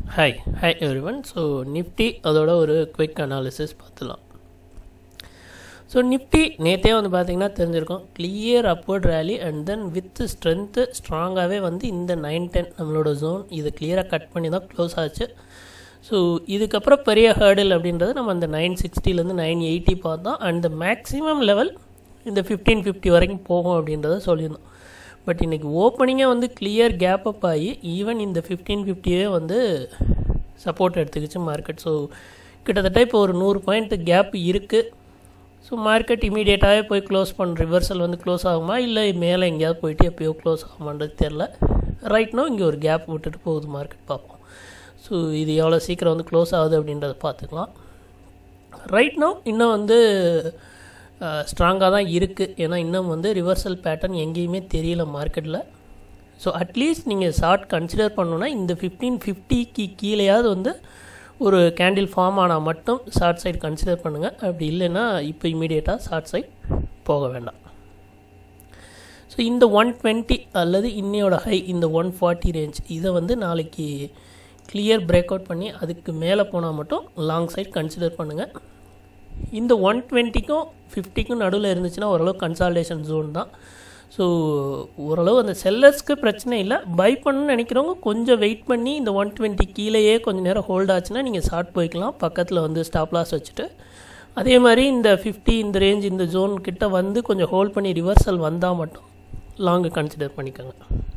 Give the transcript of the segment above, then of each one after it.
hi hi everyone so Nifty அதோட ஒரு quick analysis பார்த்துலாம் ஸோ நிஃப்டி நேற்றே வந்து பார்த்தீங்கன்னா தெரிஞ்சிருக்கும் clear upward rally and then with strength ஸ்ட்ராங்காகவே வந்து இந்த நைன் டென் நம்மளோட ஜோன் இதை கிளியராக கட் பண்ணி தான் க்ளோஸ் ஆச்சு ஸோ இதுக்கப்புறம் பெரிய ஹேர்டில் அப்படின்றது நம்ம அந்த நைன் சிக்ஸ்டிலேருந்து நைன் எயிட்டி பார்த்தோம் அண்ட் த மேக்ஸிமம் லெவல் இந்த ஃபிஃப்டீன் ஃபிஃப்டி வரைக்கும் போகும் அப்படின்றத சொல்லியிருந்தோம் பட் இன்றைக்கி ஓப்பனிங்கே வந்து கிளியர் கேப் அப் ஆகி ஈவன் இந்த ஃபிஃப்டீன் ஃபிஃப்டியே வந்து சப்போர்ட் எடுத்துக்கிச்சு மார்க்கெட் ஸோ கிட்டத்தட்ட இப்போ ஒரு நூறு பாயிண்ட் கேப் இருக்குது ஸோ மார்க்கெட் இமீடியட்டாகவே போய் க்ளோஸ் பண்ண ரிவர்சல் வந்து க்ளோஸ் ஆகுமா இல்லை மேலே எங்கேயாவது போயிட்டு எப்போயோ க்ளோஸ் ஆகுமான்றது தெரில ரைட்னோ இங்கே ஒரு கேப் விட்டுட்டு போகுது மார்க்கெட் பார்ப்போம் ஸோ இது எவ்வளோ சீக்கிரம் வந்து க்ளோஸ் ஆகுது அப்படின்றத பார்த்துக்கலாம் ரைட்னோ இன்னும் வந்து ஸ்ட்ராங்காக தான் இருக்குது ஏன்னா இன்னும் வந்து ரிவர்சல் பேட்டர்ன் எங்கேயுமே தெரியல மார்க்கெட்டில் ஸோ அட்லீஸ்ட் நீங்கள் ஷார்ட் கன்சிடர் பண்ணணுன்னா இந்த ஃபிஃப்டீன் ஃபிஃப்டிக்கு கீழேயாவது வந்து ஒரு கேண்டில் ஃபார்ம் ஆனால் மட்டும் ஷார்ட் சைட் கன்சிடர் பண்ணுங்கள் அப்படி இல்லைன்னா இப்போ இமீடியட்டாக ஷார்ட் சைட் போக வேண்டாம் ஸோ இந்த ஒன் டுவெண்ட்டி அல்லது இன்னையோட ஹை இந்த ஒன் ஃபார்ட்டி ரேஞ்ச் இதை வந்து நாளைக்கு கிளியர் பிரேக் அவுட் பண்ணி அதுக்கு மேலே போனால் மட்டும் லாங் சைட் கன்சிடர் பண்ணுங்கள் இந்த ஒன் டுவெண்ட்டிக்கும் ஃபிஃப்டிக்கும் நடுவில் இருந்துச்சுன்னா ஓரளவு கன்சால்டேஷன் ஜோன் தான் ஸோ ஓரளவு அந்த செல்லர்ஸ்க்கு பிரச்சனை இல்லை பை பண்ணணும்னு நினைக்கிறவங்க கொஞ்சம் வெயிட் பண்ணி இந்த ஒன் டுவெண்ட்டி கீழேயே கொஞ்சம் நேரம் ஹோல்ட் ஆச்சுன்னா நீங்கள் ஷார்ட் போய்க்கலாம் பக்கத்தில் வந்து ஸ்டாப் லாஸ் வச்சுட்டு அதே மாதிரி இந்த ஃபிஃப்டி இந்த ரேஞ்ச் இந்த ஜோன் கிட்ட வந்து கொஞ்சம் ஹோல்ட் பண்ணி ரிவர்சல் வந்தால் மட்டும் லாங்கு கன்சிடர் பண்ணிக்கோங்க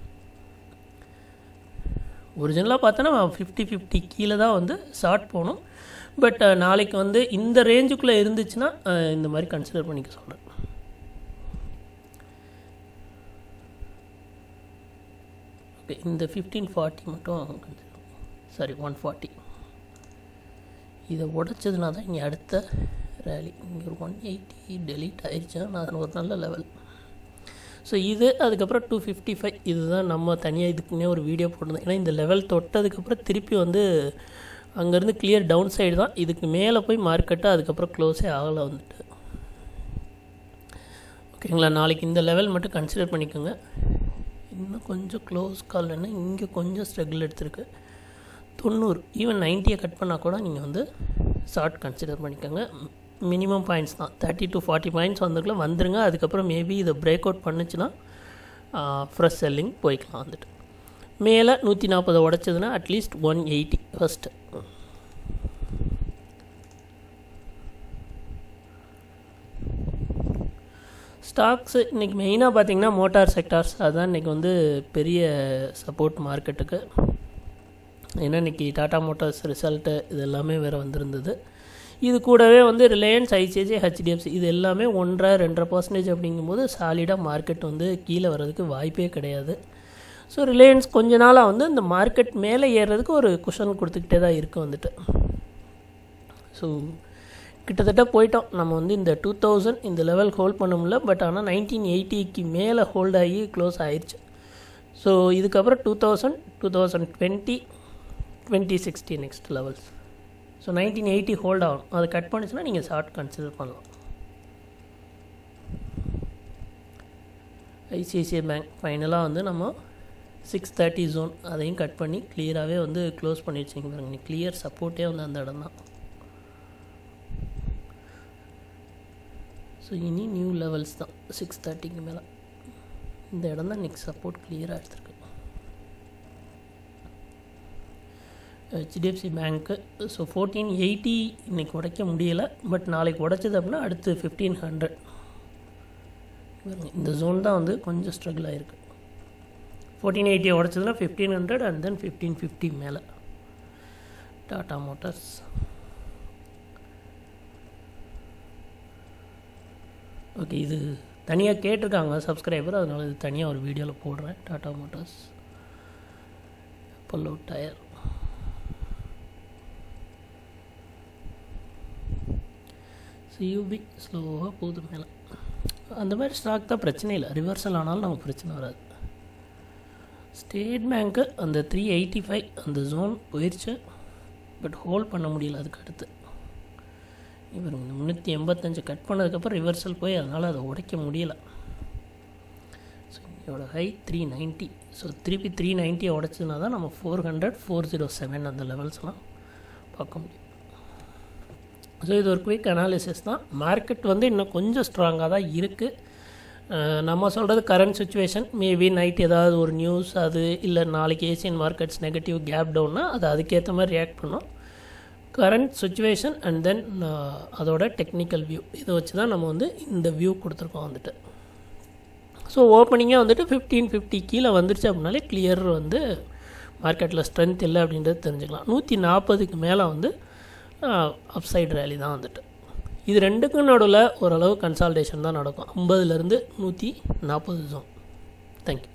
ஒரிஜினலாக பார்த்தோன்னா ஃபிஃப்டி ஃபிஃப்டி கீழே தான் வந்து ஷார்ட் போகணும் பட் நாளைக்கு வந்து இந்த ரேஞ்சுக்குள்ளே இருந்துச்சுன்னா இந்த மாதிரி கன்சிடர் பண்ணிக்க சொல்கிறேன் ஓகே இந்த ஃபிஃப்டீன் ஃபார்ட்டி மட்டும் சாரி ஒன் ஃபார்ட்டி இதை உடச்சதுனா தான் இங்கே அடுத்த ரேலி இங்கே ஒரு ஒன் எயிட்டி டெலீட் ஆயிடுச்சுன்னா அது ஒரு நல்ல லெவல் ஸோ இது அதுக்கப்புறம் டூ ஃபிஃப்டி ஃபைவ் இதுதான் நம்ம தனியாக இதுக்குன்னே ஒரு வீடியோ போட்டிருந்தோம் ஏன்னா இந்த லெவல் தொட்டதுக்கப்புறம் திருப்பி வந்து அங்கேருந்து கிளியர் டவுன் சைடு தான் இதுக்கு மேலே போய் மார்க்கெட்டு அதுக்கப்புறம் க்ளோஸே ஆகலை வந்துட்டு ஓகேங்களா நாளைக்கு இந்த லெவல் மட்டும் கன்சிடர் பண்ணிக்கோங்க இன்னும் கொஞ்சம் க்ளோஸ் கால்னா இங்கே கொஞ்சம் ஸ்ட்ரகிள் எடுத்திருக்கு தொண்ணூறு ஈவன் நைன்ட்டியை கட் பண்ணால் கூட நீங்கள் வந்து ஷார்ட் கன்சிடர் பண்ணிக்கோங்க மினிமம் பாயிண்ட்ஸ் தான் தேர்ட்டி டு ஃபார்ட்டி பாயிண்ட்ஸ் வந்துக்குள்ள வந்துருங்க அதுக்கப்புறம் மேபி இதை பிரேக் அவுட் பண்ணுச்சுன்னா ஃப்ரெஷ் செல்லிங் போய்க்கலாம் வந்துட்டு மேலே நூற்றி நாற்பதை உடச்சதுன்னா at least one eighty first stocks இன்றைக்கி மெயினாக பார்த்தீங்கன்னா மோட்டார் செக்டார்ஸ் அதுதான் இன்றைக்கி வந்து பெரிய சப்போர்ட் மார்க்கெட்டுக்கு ஏன்னா இன்றைக்கி டாடா மோட்டார்ஸ் ரிசல்ட்டு இது எல்லாமே வேறு வந்திருந்தது இது கூடவே வந்து ரிலையன்ஸ் ஐசிஐசி ஹெச்டிஎஃப்சி இது எல்லாமே ஒன்றரை ரெண்டரை பர்சன்டேஜ் அப்படிங்கும்போது சாலிடாக மார்க்கெட் வந்து கீழே வர்றதுக்கு வாய்ப்பே கிடையாது ஸோ ரிலையன்ஸ் கொஞ்ச நாளாக வந்து இந்த மார்க்கெட் மேலே ஏறுறதுக்கு ஒரு குஷன் கொடுத்துக்கிட்டே தான் இருக்குது வந்துட்டு ஸோ கிட்டத்தட்ட போயிட்டோம் நம்ம வந்து இந்த டூ தௌசண்ட் இந்த லெவல் ஹோல்ட் பண்ண முடியல பட் ஆனால் நைன்டீன் எயிட்டிக்கு மேலே ஹோல்ட் ஆகி க்ளோஸ் ஆயிடுச்சு ஸோ இதுக்கப்புறம் two thousand two thousand twenty twenty sixty next levels so nineteen eighty hold ஆகும் அதை கட் பண்ணிச்சுன்னா நீங்கள் ஷார்ட் கன்சிடர் பண்ணலாம் ஐசிஐசிஐ பேங்க் ஃபைனலாக வந்து நம்ம சிக்ஸ் தேர்ட்டி ஜோன் அதையும் கட் பண்ணி கிளியராகவே வந்து க்ளோஸ் பண்ணி வச்சிங்க பாருங்க கிளியர் சப்போர்ட்டே வந்து அந்த இடம் தான் ஸோ இனி நியூ லெவல்ஸ் தான் சிக்ஸ் தேர்ட்டிக்கு மேலே இந்த இடம் தான் நெக்ஸ்ட் சப்போர்ட் கிளியராக எடுத்துருக்கு ஹெச்டிஎஃப்சி பேங்க்கு ஸோ ஃபோர்டீன் எயிட்டி இன்றைக்கி உடைக்க முடியலை பட் நாளைக்கு உடைச்சது அப்படின்னா அடுத்து ஃபிஃப்டீன் ஹண்ட்ரட் இந்த ஜோன் தான் வந்து கொஞ்சம் ஸ்ட்ரகிள் ஆகிருக்கு ஃபோர்டீன் எயிட்டியை உடச்சதுன்னா fifteen hundred and then fifteen fifty மேலே டாடா மோட்டார்ஸ் ஓகே இது தனியாக கேட்டிருக்காங்க சப்ஸ்கிரைபர் அதனால் இது தனியாக ஒரு வீடியோவில் போடுறேன் டாடா மோட்டார்ஸ் பொல்லோ டயர் சியூபி ஸ்லோவாக போகுது மேலே அந்த மாதிரி ஸ்டாக் தான் பிரச்சனை இல்லை ரிவர்சல் ஆனாலும் நமக்கு பிரச்சனை வராது ஸ்டேட் பேங்க்கு அந்த த்ரீ எயிட்டி ஃபைவ் அந்த ஜோன் போயிடுச்சு பட் ஹோல்ட் பண்ண முடியல அதுக்கு அடுத்து இவர் முந்நூற்றி எண்பத்தஞ்சு கட் பண்ணதுக்கப்புறம் ரிவர்சல் போய் அதனால் அதை உடைக்க முடியல ஸோ இதோட ஹை த்ரீ நைன்ட்டி ஸோ திருப்பி த்ரீ நைன்ட்டியை உடச்சதுனா தான் நம்ம four hundred four zero seven அந்த லெவல்ஸ்லாம் பார்க்க முடியும் ஸோ இது ஒரு குயிக் அனாலிசிஸ் தான் மார்க்கெட் வந்து இன்னும் கொஞ்சம் ஸ்ட்ராங்காக தான் இருக்குது நம்ம சொல்கிறது கரண்ட் சுச்சுவேஷன் மேபி நைட் ஏதாவது ஒரு நியூஸ் அது இல்லை நாளைக்கு ஏசியன் மார்க்கெட்ஸ் நெகட்டிவ் கேப் டவுன்னா அது அதுக்கேற்ற மாதிரி ரியாக்ட் பண்ணும் கரண்ட் சுச்சுவேஷன் அண்ட் தென் அதோட டெக்னிக்கல் வியூ இதை வச்சு தான் நம்ம வந்து இந்த வியூ கொடுத்துருக்கோம் வந்துட்டு ஸோ ஓப்பனிங்கே வந்துட்டு ஃபிஃப்டீன் ஃபிஃப்டி கீழே வந்துருச்சு அப்படின்னாலே கிளியர் வந்து மார்க்கெட்டில் ஸ்ட்ரென்த் இல்லை அப்படின்றது தெரிஞ்சுக்கலாம் நூற்றி நாற்பதுக்கு மேலே வந்து அப்சைட் ரேலி தான் வந்துட்டு இது ரெண்டுக்கும் நடுவில் ஓரளவு கன்சால்டேஷன் தான் நடக்கும் ஐம்பதுலேருந்து நூற்றி நாற்பது ஜோன் தேங்க்யூ